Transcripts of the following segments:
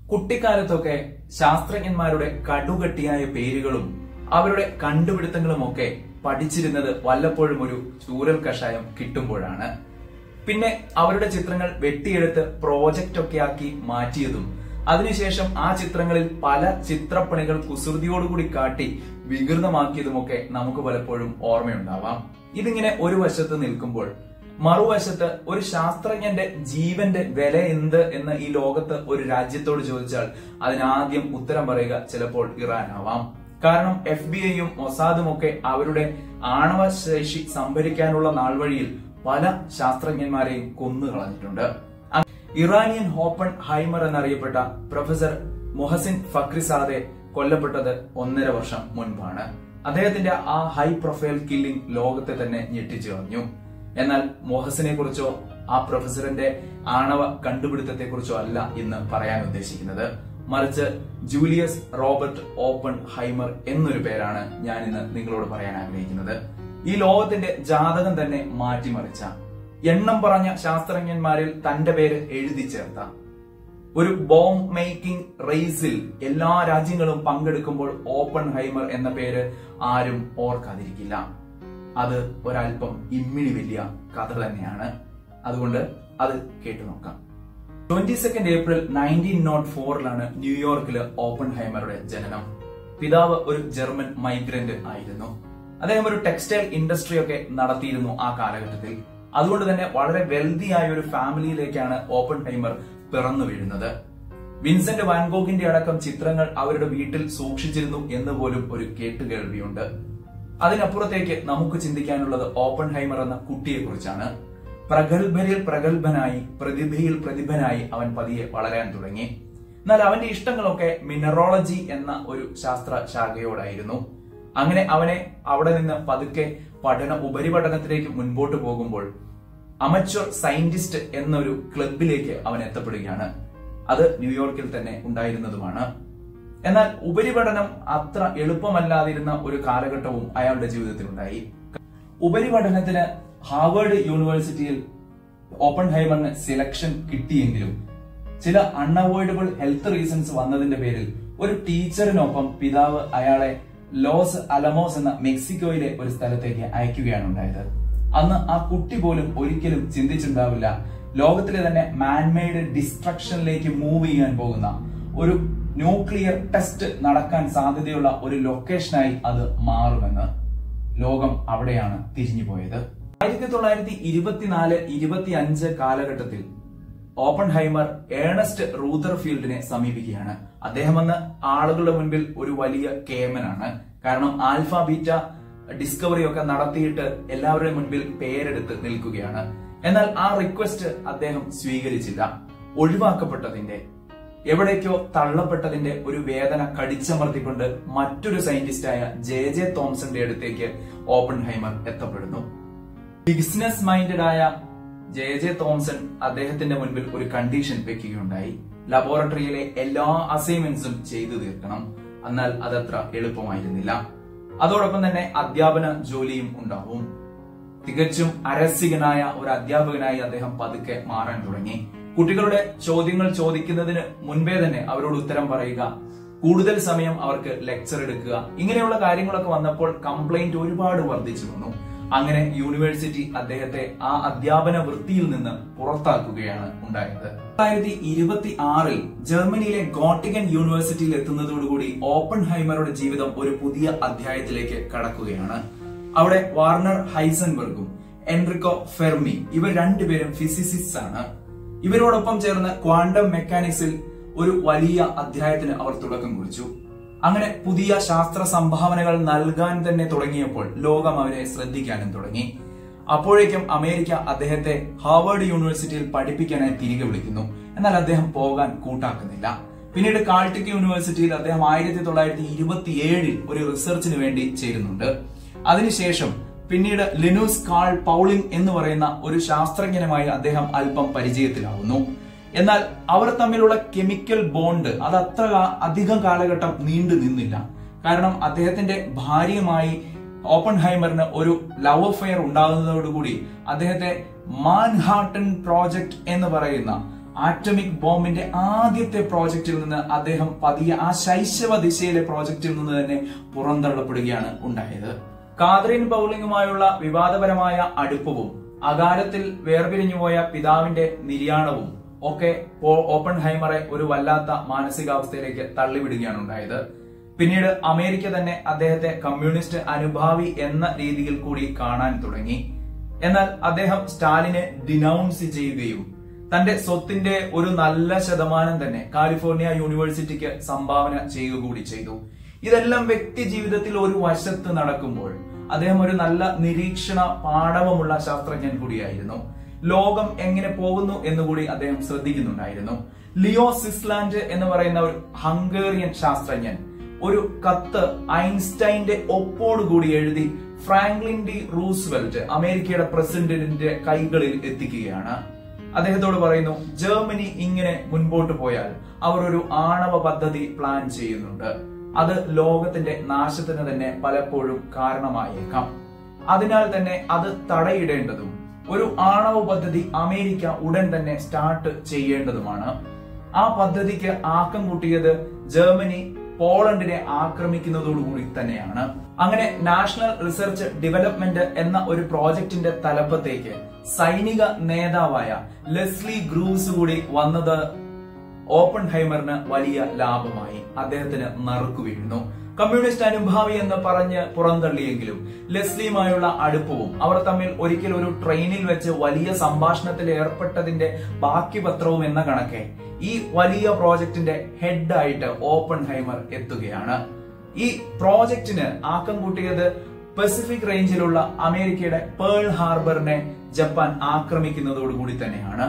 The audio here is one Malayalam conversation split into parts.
കുട്ടിക്കാലത്തൊക്കെ ശാസ്ത്രജ്ഞന്മാരുടെ കടുകട്ടിയായ പേരുകളും അവരുടെ കണ്ടുപിടുത്തങ്ങളുമൊക്കെ പഠിച്ചിരുന്നത് വല്ലപ്പോഴും ഒരു ചൂരൽ കഷായം കിട്ടുമ്പോഴാണ് പിന്നെ അവരുടെ ചിത്രങ്ങൾ വെട്ടിയെടുത്ത് പ്രോജക്റ്റ് ഒക്കെ ആക്കി മാറ്റിയതും അതിനുശേഷം ആ ചിത്രങ്ങളിൽ പല ചിത്രപ്പണികൾ കുസൃതിയോടുകൂടി കാട്ടി വികൃതമാക്കിയതുമൊക്കെ നമുക്ക് പലപ്പോഴും ഓർമ്മയുണ്ടാവാം ഇതിങ്ങനെ ഒരു വശത്ത് നിൽക്കുമ്പോൾ മറുവശത്ത് ഒരു ശാസ്ത്രജ്ഞന്റെ ജീവന്റെ വില എന്ത് എന്ന് ഈ ലോകത്ത് ഒരു രാജ്യത്തോട് ചോദിച്ചാൽ അതിനാദ്യം ഉത്തരം പറയുക ചിലപ്പോൾ ഇറാൻ ആവാം കാരണം എഫ് ബി ഐയും മൊസാദും ഒക്കെ അവരുടെ ആണവ ശേഷി സംഭരിക്കാനുള്ള നാൾവഴിയിൽ പല ശാസ്ത്രജ്ഞന്മാരെയും കൊന്നു കളഞ്ഞിട്ടുണ്ട് അ- ഇറാനിയൻ ഹോപ്പൺ ഹൈമർ എന്നറിയപ്പെട്ട പ്രൊഫസർ മൊഹസിൻ ഫക്രിസാദെ കൊല്ലപ്പെട്ടത് ഒന്നര വർഷം മുൻപാണ് അദ്ദേഹത്തിന്റെ ആ ഹൈ പ്രൊഫൈൽ കില്ലിംഗ് ലോകത്തെ തന്നെ ഞെട്ടിച്ചു കളഞ്ഞു എന്നാൽ മൊഹസിനെ കുറിച്ചോ ആ പ്രൊഫസറിന്റെ ആണവ കണ്ടുപിടുത്തത്തെ കുറിച്ചോ അല്ല ഇന്ന് പറയാൻ ഉദ്ദേശിക്കുന്നത് മറിച്ച് ജൂലിയസ് റോബർട്ട് ഓപ്പൺ ഹൈമർ എന്നൊരു പേരാണ് ഞാൻ ഇന്ന് നിങ്ങളോട് പറയാൻ ആഗ്രഹിക്കുന്നത് ഈ ലോകത്തിന്റെ ജാതകം തന്നെ മാറ്റിമറിച്ച എണ്ണം പറഞ്ഞ ശാസ്ത്രജ്ഞന്മാരിൽ തന്റെ പേര് എഴുതി ചേർത്ത ഒരു ബോംബ് മേക്കിംഗ് റേസിൽ എല്ലാ രാജ്യങ്ങളും പങ്കെടുക്കുമ്പോൾ ഓപ്പൺ ഹൈമർ എന്ന പേര് ആരും ഓർക്കാതിരിക്കില്ല അത് ഒരല്പം ഇമ്മിണി വലിയ കഥ തന്നെയാണ് അതുകൊണ്ട് അത് കേട്ടു നോക്കാം twenty second April nineteen nought ഫോറിലാണ് ന്യൂയോർക്കില് ഓപ്പൺ ഹൈമറുടെ ജനനം പിതാവ് ഒരു ജർമ്മൻ മൈഗ്രന്റ് ആയിരുന്നു അദ്ദേഹം ഒരു ടെക്സ്റ്റൈൽ ഇൻഡസ്ട്രി ഒക്കെ നടത്തിയിരുന്നു ആ കാലഘട്ടത്തിൽ അതുകൊണ്ട് തന്നെ വളരെ വെൽതി ആയ ഒരു ഫാമിലിയിലേക്കാണ് ഓപ്പൺ ഹൈമർ പിറന്നു വീഴുന്നത് വിൻസെന്റ് വാൻഗോഗിന്റെ അടക്കം ചിത്രങ്ങൾ അവരുടെ വീട്ടിൽ സൂക്ഷിച്ചിരുന്നു എന്ന് പോലും ഒരു കേട്ടുകേൾവിയുണ്ട് അതിനപ്പുറത്തേക്ക് നമുക്ക് ചിന്തിക്കാനുള്ളത് ഓപ്പൺ ഹൈമർ എന്ന കുട്ടിയെ കുറിച്ചാണ് പ്രഗത്ഭരിൽ പ്രഗത്ഭനായി പ്രതിഭയിൽ പ്രതിഭനായി അവൻ പതിയെ വളരാൻ തുടങ്ങി എന്നാൽ അവന്റെ ഇഷ്ടങ്ങളൊക്കെ മിനറോളജി എന്ന ഒരു ശാസ്ത്ര ശാഖയോടായിരുന്നു അങ്ങനെ അവനെ അവിടെ നിന്ന് പതുക്കെ പഠന ഉപരിപഠനത്തിലേക്ക് മുൻപോട്ട് പോകുമ്പോൾ അമച്വർ സയന്റിസ്റ്റ് എന്നൊരു ക്ലബിലേക്ക് അവൻ എത്തപ്പെടുകയാണ് അത് ന്യൂയോർക്കിൽ തന്നെ ഉണ്ടായിരുന്നതുമാണ് എന്നാൽ ഉപരിപഠനം അത്ര എളുപ്പമല്ലാതിരുന്ന ഒരു കാലഘട്ടവും അയാളുടെ ജീവിതത്തിൽ ഉണ്ടായി ഉപരിപഠനത്തിന് ഹാർവേഡ് യൂണിവേഴ്സിറ്റിയിൽ ഓപ്പൺ ഹൈമറിന് സെലക്ഷൻ കിട്ടിയെങ്കിലും ചില അൺഅവോയ്ഡബിൾ ഹെൽത്ത് റീസൺസ് വന്നതിന്റെ പേരിൽ ഒരു ടീച്ചറിനൊപ്പം പിതാവ് അയാളെ ലോസ് അലമോസ് എന്ന മെക്സിക്കോയിലെ ഒരു സ്ഥലത്തേക്ക് അയക്കുകയാണ് ഉണ്ടായത് അന്ന് ആ കുട്ടി പോലും ഒരിക്കലും ചിന്തിച്ചിട്ടുണ്ടാവില്ല ലോകത്തിലെ തന്നെ മാൻമെയ്ഡ് ഡിസ്ട്രക്ഷനിലേക്ക് മൂവ് ചെയ്യാൻ പോകുന്ന ഒരു ന്യൂക്ലിയർ ടെസ്റ്റ് നടക്കാൻ സാധ്യതയുള്ള ഒരു ലൊക്കേഷനായി അത് മാറുമെന്ന് ലോകം അവിടെയാണ് തിരിഞ്ഞു പോയത് ആയിരത്തി തൊള്ളായിരത്തി ഇരുപത്തിനാല് ഇരുപത്തി അഞ്ച് കാലഘട്ടത്തിൽ ഓപ്പൺ ഹൈമർ ഏണസ്റ്റ് റൂദർഫീൽഡിനെ സമീപിക്കുകയാണ് അദ്ദേഹം അന്ന് ആളുകളുടെ മുൻപിൽ ഒരു വലിയ കേമനാണ് കാരണം ആൽഫ ബീറ്റ ഡിസ്കവറി ഒക്കെ നടത്തിയിട്ട് എല്ലാവരുടെയും മുൻപിൽ പേരെടുത്ത് നിൽക്കുകയാണ് എന്നാൽ ആ റിക്വസ്റ്റ് അദ്ദേഹം സ്വീകരിച്ചില്ല ഒഴിവാക്കപ്പെട്ടതിന്റെ എവിടേക്കോ തള്ളപ്പെട്ടതിന്റെ ഒരു വേദന കടിച്ചമർത്തിക്കൊണ്ട് മറ്റൊരു സയന്റിസ്റ്റായ ജെ ജെ തോംസന്റെ അടുത്തേക്ക് ഓപ്പൺ ഹൈമർ എത്തപ്പെടുന്നു ബിസിനസ് മൈൻഡഡ് ആയ ജെ ജെ തോംസൺ അദ്ദേഹത്തിന്റെ മുൻപിൽ ഒരു കണ്ടീഷൻ വെക്കുകയുണ്ടായി ലബോറട്ടറിയിലെ എല്ലാ അസൈൻമെന്റ്സും ചെയ്തു തീർക്കണം എന്നാൽ അതത്ര എളുപ്പമായിരുന്നില്ല അതോടൊപ്പം തന്നെ അധ്യാപന ജോലിയും ഉണ്ടാവും തികച്ചും അരസികനായ ഒരു അധ്യാപകനായി അദ്ദേഹം പതുക്കെ മാറാൻ തുടങ്ങി കുട്ടികളുടെ ചോദ്യങ്ങൾ ചോദിക്കുന്നതിന് മുൻപേ തന്നെ അവരോട് ഉത്തരം പറയുക കൂടുതൽ സമയം അവർക്ക് ലെക്ചർ എടുക്കുക ഇങ്ങനെയുള്ള കാര്യങ്ങളൊക്കെ വന്നപ്പോൾ കംപ്ലൈന്റ് ഒരുപാട് വർദ്ധിച്ചു വന്നു അങ്ങനെ യൂണിവേഴ്സിറ്റി അദ്ദേഹത്തെ ആ അധ്യാപന വൃത്തിയിൽ നിന്ന് പുറത്താക്കുകയാണ് ഉണ്ടായത് രണ്ടായിരത്തി ഇരുപത്തി ആറിൽ ജർമ്മനിയിലെ ഗോട്ടിഗൻ യൂണിവേഴ്സിറ്റിയിൽ എത്തുന്നതോടുകൂടി ഓപ്പൺ ഹൈമറുടെ ജീവിതം ഒരു പുതിയ അധ്യായത്തിലേക്ക് കടക്കുകയാണ് അവിടെ വാർണർ ഹൈസൻബർഗും എൻറിക്കോ ഫെർമി ഇവർ രണ്ടുപേരും ഫിസിസിസ്റ്റ് ആണ് ഇവരോടൊപ്പം ചേർന്ന് ക്വാണ്ടം മെക്കാനിക്സിൽ ഒരു വലിയ അധ്യായത്തിന് അവർ തുടക്കം കുറിച്ചു അങ്ങനെ പുതിയ ശാസ്ത്ര സംഭാവനകൾ നൽകാൻ തന്നെ തുടങ്ങിയപ്പോൾ ലോകം അവരെ ശ്രദ്ധിക്കാനും തുടങ്ങി അപ്പോഴേക്കും അമേരിക്ക അദ്ദേഹത്തെ ഹാർവേഡ് യൂണിവേഴ്സിറ്റിയിൽ പഠിപ്പിക്കാനായി തിരികെ വിളിക്കുന്നു എന്നാൽ അദ്ദേഹം പോകാൻ കൂട്ടാക്കുന്നില്ല പിന്നീട് കാൾട്ടിക് യൂണിവേഴ്സിറ്റിയിൽ അദ്ദേഹം ആയിരത്തി തൊള്ളായിരത്തി ഇരുപത്തി ഏഴിൽ ഒരു റിസർച്ചിന് വേണ്ടി ചേരുന്നുണ്ട് അതിനുശേഷം പിന്നീട് ലിനൂസ് കാൾ പൗളിംഗ് എന്ന് പറയുന്ന ഒരു ശാസ്ത്രജ്ഞനുമായി അദ്ദേഹം അല്പം പരിചയത്തിലാവുന്നു എന്നാൽ അവർ തമ്മിലുള്ള കെമിക്കൽ ബോണ്ട് അത് അത്ര കാ- അധികം കാലഘട്ടം നീണ്ടു നിന്നില്ല കാരണം അദ്ദേഹത്തിന്റെ ഭാര്യയുമായി ഓപ്പൺ ഹൈമറിന് ഒരു ലവ് അഫെയർ ഉണ്ടാകുന്നതോടുകൂടി അദ്ദേഹത്തെ മാൻഹാട്ടൻ പ്രോജക്ട് എന്ന് പറയുന്ന ആറ്റമിക് ബോംബിന്റെ ആദ്യത്തെ പ്രോജക്റ്റിൽ നിന്ന് അദ്ദേഹം പതിയെ ആ ശൈശവ ദിശയിലെ പ്രോജക്റ്റിൽ നിന്ന് തന്നെ പുറന്തള്ളപ്പെടുകയാണ് ഉണ്ടായത് കാതറിൻ പൗളിങ്ങുമായുള്ള വിവാദപരമായ അടുപ്പവും അകാലത്തിൽ വേർപിരിഞ്ഞുപോയ പിതാവിന്റെ നിര്യാണവും ഒക്കെ ഓപ്പൺ ഹൈമറെ ഒരു വല്ലാത്ത മാനസികാവസ്ഥയിലേക്ക് തള്ളിവിടുകയാണ് ഉണ്ടായത് പിന്നീട് അമേരിക്ക തന്നെ അദ്ദേഹത്തെ കമ്മ്യൂണിസ്റ്റ് അനുഭാവി എന്ന രീതിയിൽ കൂടി കാണാൻ തുടങ്ങി എന്നാൽ അദ്ദേഹം സ്റ്റാലിനെ ഡിനൗൺസ് ചെയ്യുകയും തന്റെ സ്വത്തിന്റെ ഒരു നല്ല ശതമാനം തന്നെ കാലിഫോർണിയ യൂണിവേഴ്സിറ്റിക്ക് സംഭാവന ചെയ്യുക കൂടി ചെയ്തു ഇതെല്ലാം വ്യക്തി ജീവിതത്തിൽ ഒരു വശത്ത് നടക്കുമ്പോൾ അദ്ദേഹം ഒരു നല്ല നിരീക്ഷണ പാടവമുള്ള ശാസ്ത്രജ്ഞൻ കൂടിയായിരുന്നു ലോകം എങ്ങനെ പോകുന്നു എന്നുകൂടി അദ്ദേഹം ശ്രദ്ധിക്കുന്നുണ്ടായിരുന്നു ലിയോ സിസ്ലാൻഡ് എന്ന് പറയുന്ന ഒരു ഹംഗേറിയൻ ശാസ്ത്രജ്ഞൻ ഒരു കത്ത് ഐൻസ്റ്റൈന്റെ ഒപ്പോടുകൂടി എഴുതി ഫ്രാങ്ക്ലിൻ ഡി റൂസ്വെൽറ്റ് അമേരിക്കയുടെ പ്രസിഡന്റിന്റെ കൈകളിൽ എത്തിക്കുകയാണ് അദ്ദേഹത്തോട് പറയുന്നു ജർമ്മനി ഇങ്ങനെ മുൻപോട്ട് പോയാൽ അവർ ഒരു ആണവ പദ്ധതി പ്ലാൻ ചെയ്യുന്നുണ്ട് അത് ലോകത്തിന്റെ നാശത്തിന് തന്നെ പലപ്പോഴും കാരണമായേക്കാം അതിനാൽ തന്നെ അത് തടയിടേണ്ടതും ഒരു ആണവ പദ്ധതി അമേരിക്ക ഉടൻ തന്നെ സ്റ്റാർട്ട് ചെയ്യേണ്ടതുമാണ് ആ പദ്ധതിക്ക് ആക്കം കൂട്ടിയത് ജർമ്മനി പോളണ്ടിനെ ആക്രമിക്കുന്നതോടുകൂടി തന്നെയാണ് അങ്ങനെ നാഷണൽ റിസർച്ച് ഡെവലപ്മെന്റ് എന്ന ഒരു പ്രോജക്റ്റിന്റെ തലപ്പത്തേക്ക് സൈനിക നേതാവായ ലെസ്ലി ഗ്രൂസ് കൂടി വന്നത് ഓപ്പൺ ഹൈമറിന് വലിയ ലാഭമായി അദ്ദേഹത്തിന് നറുക്കു വീഴുന്നു കമ്മ്യൂണിസ്റ്റ് അനുഭാവി എന്ന് പറഞ്ഞ് പുറന്തള്ളിയെങ്കിലും ലെസ്ലിയുമായുള്ള അടുപ്പവും അവർ തമ്മിൽ ഒരിക്കൽ ഒരു ട്രെയിനിൽ വെച്ച് വലിയ സംഭാഷണത്തിൽ ഏർപ്പെട്ടതിന്റെ ബാക്കി പത്രവും എന്ന കണക്കെ ഈ വലിയ പ്രോജക്റ്റിന്റെ ഹെഡായിട്ട് ഓപ്പൺ ഹൈമർ എത്തുകയാണ് ഈ പ്രോജക്റ്റിന് ആക്കം കൂട്ടിയത് പസഫിക് റേഞ്ചിലുള്ള അമേരിക്കയുടെ പേൾ ഹാർബറിനെ ജപ്പാൻ ആക്രമിക്കുന്നതോടുകൂടി തന്നെയാണ്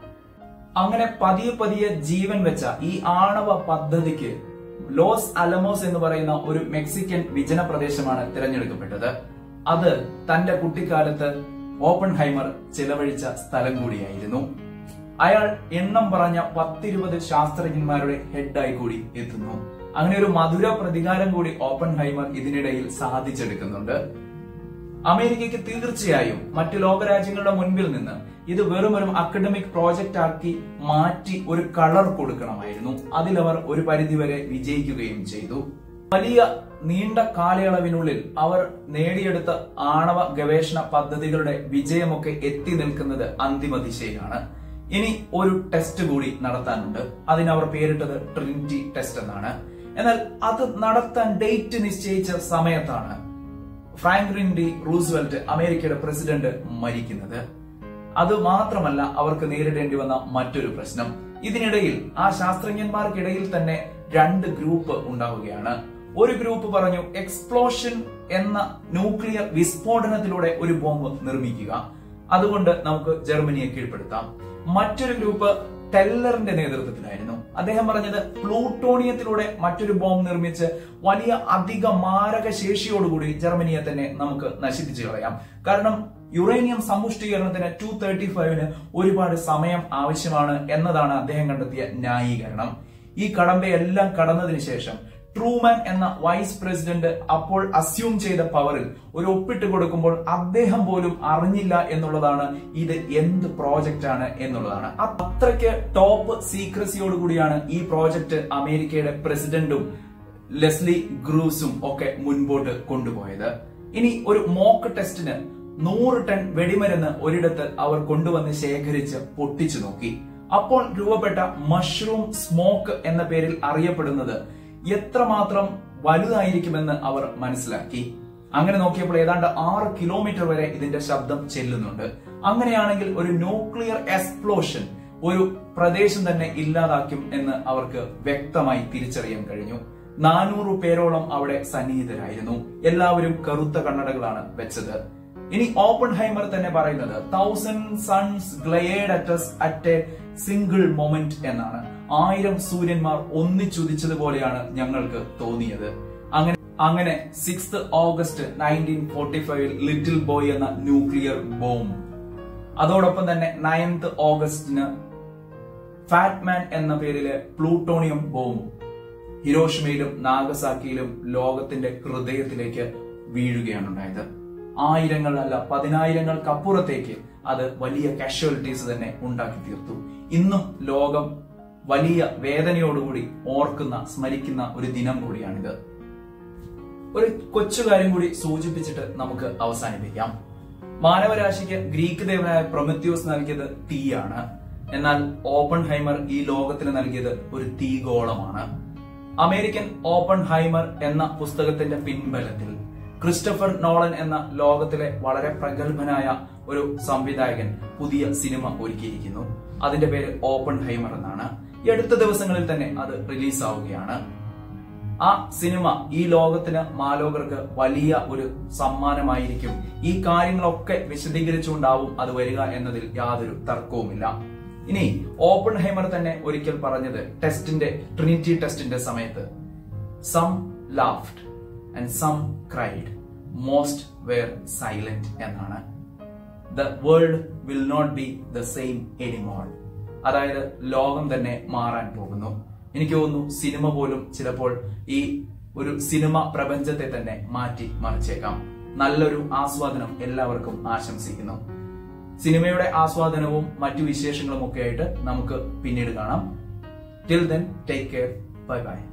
അങ്ങനെ പതിയെ പതിയെ ജീവൻ വെച്ച ഈ ആണവ പദ്ധതിക്ക് ലോസ് അലമോസ് എന്ന് പറയുന്ന ഒരു മെക്സിക്കൻ വിജന പ്രദേശമാണ് തിരഞ്ഞെടുക്കപ്പെട്ടത് അത് തന്റെ കുട്ടിക്കാലത്ത് ഓപ്പൺ ഹൈമർ ചിലവഴിച്ച സ്ഥലം കൂടിയായിരുന്നു അയാൾ എണ്ണം പറഞ്ഞ പത്തിരുപത് ശാസ്ത്രജ്ഞന്മാരുടെ ഹെഡായി കൂടി എത്തുന്നു അങ്ങനെ ഒരു മധുര പ്രതികാരം കൂടി ഓപ്പൺ ഹൈമർ ഇതിനിടയിൽ സാധിച്ചെടുക്കുന്നുണ്ട് അമേരിക്കയ്ക്ക് തീർച്ചയായും മറ്റു ലോകരാജ്യങ്ങളുടെ മുൻപിൽ നിന്ന് ഇത് വെറും ഒരു അക്കഡമിക് പ്രോജക്റ്റ് ആക്കി മാറ്റി ഒരു കളർ കൊടുക്കണമായിരുന്നു അതിലവർ ഒരു പരിധിവരെ വിജയിക്കുകയും ചെയ്തു വലിയ നീണ്ട കാലയളവിനുള്ളിൽ അവർ നേടിയെടുത്ത ആണവ ഗവേഷണ പദ്ധതികളുടെ വിജയമൊക്കെ എത്തി നിൽക്കുന്നത് അന്തിമ ദിശയിലാണ് ഇനി ഒരു ടെസ്റ്റ് കൂടി നടത്താനുണ്ട് അതിനവർ പേരിട്ടത് ട്രിനിറ്റി ടെസ്റ്റ് എന്നാണ് എന്നാൽ അത് നടത്താൻ ഡേറ്റ് നിശ്ചയിച്ച സമയത്താണ് ഫ്രാങ്ക്ലിൻ ഡി റൂസ്വെൽറ്റ് അമേരിക്കയുടെ പ്രസിഡന്റ് മരിക്കുന്നത് അത് മാത്രമല്ല അവർക്ക് നേരിടേണ്ടി വന്ന മറ്റൊരു പ്രശ്നം ഇതിനിടയിൽ ആ ശാസ്ത്രജ്ഞന്മാർക്കിടയിൽ തന്നെ രണ്ട് ഗ്രൂപ്പ് ഉണ്ടാവുകയാണ് ഒരു ഗ്രൂപ്പ് പറഞ്ഞു എക്സ്പ്ലോഷൻ എന്ന ന്യൂക്ലിയർ വിസ്ഫോടനത്തിലൂടെ ഒരു ബോംബ് നിർമ്മിക്കുക അതുകൊണ്ട് നമുക്ക് ജർമ്മനിയെ കീഴ്പ്പെടുത്താം മറ്റൊരു ഗ്രൂപ്പ് ടെല്ലറിന്റെ നേതൃത്വത്തിലായിരുന്നു അദ്ദേഹം പറഞ്ഞത് പ്ലൂട്ടോണിയത്തിലൂടെ മറ്റൊരു ബോംബ് നിർമ്മിച്ച് വലിയ അധിക മാരക ശേഷിയോടുകൂടി ജർമ്മനിയെ തന്നെ നമുക്ക് നശിപ്പിച്ചു കളയാം കാരണം യുറേനിയം സമ്പുഷ്ടീകരണത്തിന് ടു തേർട്ടി ഫൈവിന് ഒരുപാട് സമയം ആവശ്യമാണ് എന്നതാണ് അദ്ദേഹം കണ്ടെത്തിയ ന്യായീകരണം ഈ കടമ്പയെല്ലാം കടന്നതിന് ശേഷം ട്രൂമാൻ എന്ന വൈസ് പ്രസിഡന്റ് അപ്പോൾ അസ്യൂം ചെയ്ത പവറിൽ ഒരു ഒപ്പിട്ട് കൊടുക്കുമ്പോൾ അദ്ദേഹം പോലും അറിഞ്ഞില്ല എന്നുള്ളതാണ് ഇത് എന്ത് പ്രോജക്റ്റ് ആണ് എന്നുള്ളതാണ് അത്രയ്ക്ക് ടോപ്പ് സീക്രസിയോട് കൂടിയാണ് ഈ പ്രോജക്റ്റ് അമേരിക്കയുടെ പ്രസിഡന്റും ലെസ്ലി ഗ്രൂസും ഒക്കെ മുൻപോട്ട് കൊണ്ടുപോയത് ഇനി ഒരു മോക്ക് ടെസ്റ്റിന് നൂറ് ടൺ വെടിമരുന്ന് ഒരിടത്ത് അവർ കൊണ്ടുവന്ന് ശേഖരിച്ച് പൊട്ടിച്ചു നോക്കി അപ്പോൾ രൂപപ്പെട്ട മഷ്റൂം സ്മോക്ക് എന്ന പേരിൽ അറിയപ്പെടുന്നത് എത്രമാത്രം വലുതായിരിക്കുമെന്ന് അവർ മനസ്സിലാക്കി അങ്ങനെ നോക്കിയപ്പോൾ ഏതാണ്ട് ആറ് കിലോമീറ്റർ വരെ ഇതിന്റെ ശബ്ദം ചെല്ലുന്നുണ്ട് അങ്ങനെയാണെങ്കിൽ ഒരു ന്യൂക്ലിയർ എക്സ്പ്ലോഷൻ ഒരു പ്രദേശം തന്നെ ഇല്ലാതാക്കും എന്ന് അവർക്ക് വ്യക്തമായി തിരിച്ചറിയാൻ കഴിഞ്ഞു നാനൂറ് പേരോളം അവിടെ സന്നിഹിതരായിരുന്നു എല്ലാവരും കറുത്ത കണ്ണടകളാണ് വെച്ചത് ഇനി ഓപ്പൺ ഹൈമർ തന്നെ പറയുന്നത് thousand suns glared at us at a single moment എന്നാണ് ആയിരം സൂര്യന്മാർ ഒന്നിച്ചുദിച്ചതുപോലെയാണ് ഞങ്ങൾക്ക് തോന്നിയത് അങ്ങനെ അങ്ങനെ സിക്സ് ഓഗസ്റ്റ് നയൻറ്റീൻ ഫോർട്ടി ഫൈവിൽ ലിറ്റിൽ ബോയ് എന്ന ന്യൂക്ലിയർ ബോംബ് അതോടൊപ്പം തന്നെ നയൻത് ഓഗസ്റ്റിന് ഫാറ്റ്മാൻ എന്ന പേരിലെ പ്ലൂട്ടോണിയം ബോംബ് ഹിരോഷിമയിലും നാഗസാക്കിയിലും ലോകത്തിന്റെ ഹൃദയത്തിലേക്ക് വീഴുകയാണ് ഉണ്ടായത് ആയിരങ്ങളല്ല പതിനായിരങ്ങൾക്കപ്പുറത്തേക്ക് അത് വലിയ കാഷ്വാലിറ്റീസ് തന്നെ ഉണ്ടാക്കി തീർത്തു ഇന്നും ലോകം വലിയ വേദനയോടുകൂടി ഓർക്കുന്ന സ്മരിക്കുന്ന ഒരു ദിനം കൂടിയാണിത് ഒരു കൊച്ചു കാര്യം കൂടി സൂചിപ്പിച്ചിട്ട് നമുക്ക് അവസാനിപ്പിക്കാം മാനവരാശിക്ക് ഗ്രീക്ക് ദേവനായ പ്രൊമത്യൂസ് നൽകിയത് തീയാണ് എന്നാൽ ഓപ്പൺ ഹൈമർ ഈ ലോകത്തിന് നൽകിയത് ഒരു തീഗോളമാണ് അമേരിക്കൻ ഓപ്പൺ ഹൈമർ എന്ന പുസ്തകത്തിന്റെ പിൻബലത്തിൽ ക്രിസ്റ്റഫർ നോളൻ എന്ന ലോകത്തിലെ വളരെ പ്രഗത്ഭനായ ഒരു സംവിധായകൻ പുതിയ സിനിമ ഒരുക്കിയിരിക്കുന്നു അതിന്റെ പേര് ഓപ്പൺ ഹൈമർ എന്നാണ് ഈ അടുത്ത ദിവസങ്ങളിൽ തന്നെ അത് റിലീസ് ആവുകയാണ് ആ സിനിമ ഈ ലോകത്തിന് മാലോകർക്ക് വലിയ ഒരു സമ്മാനമായിരിക്കും ഈ കാര്യങ്ങളൊക്കെ വിശദീകരിച്ചുകൊണ്ടാവും അത് വരിക എന്നതിൽ യാതൊരു തർക്കവുമില്ല ഇനി ഓപ്പൺ ഹൈമർ തന്നെ ഒരിക്കൽ പറഞ്ഞത് ടെസ്റ്റിന്റെ ട്രിനിറ്റി ടെസ്റ്റിന്റെ സമയത്ത് some laughed and some cried most were silent എന്നാണ് the world will not be the same anymore അതായത് ലോകം തന്നെ മാറാൻ പോകുന്നു എനിക്ക് തോന്നുന്നു സിനിമ പോലും ചിലപ്പോൾ ഈ ഒരു സിനിമ പ്രപഞ്ചത്തെ തന്നെ മാറ്റി മറിച്ചേക്കാം നല്ലൊരു ആസ്വാദനം എല്ലാവർക്കും ആശംസിക്കുന്നു സിനിമയുടെ ആസ്വാദനവും മറ്റു വിശേഷങ്ങളും ഒക്കെ ആയിട്ട് നമുക്ക് പിന്നീട് കാണാം till then take care bye by